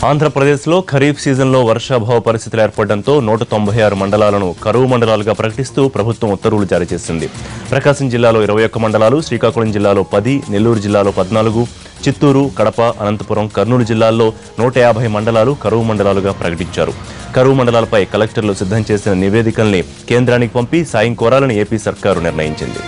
ఆంధ్రప్రదేశ్లో ఖరీఫ్ సీజన్లో వర్షాభావ పరిస్థితులు ఏర్పడడంతో నూట తొంభై ఆరు మండలాలను కరువు మండలాలుగా ప్రకటిస్తూ ప్రభుత్వం ఉత్తర్వులు జారీ చేసింది ప్రకాశం జిల్లాలో ఇరవై ఒక్క మండలాలు శ్రీకాకుళం జిల్లాలో పది నెల్లూరు జిల్లాలో పద్నాలుగు చిత్తూరు కడప అనంతపురం కర్నూలు జిల్లాల్లో నూట యాభై మండలాలు కరువు మండలాలుగా ప్రకటించారు కరువు మండలాలపై కలెక్టర్లు సిద్ధం చేసిన నివేదికల్ని కేంద్రానికి పంపి సాయం కోరాలని ఏపీ సర్కారు నిర్ణయించింది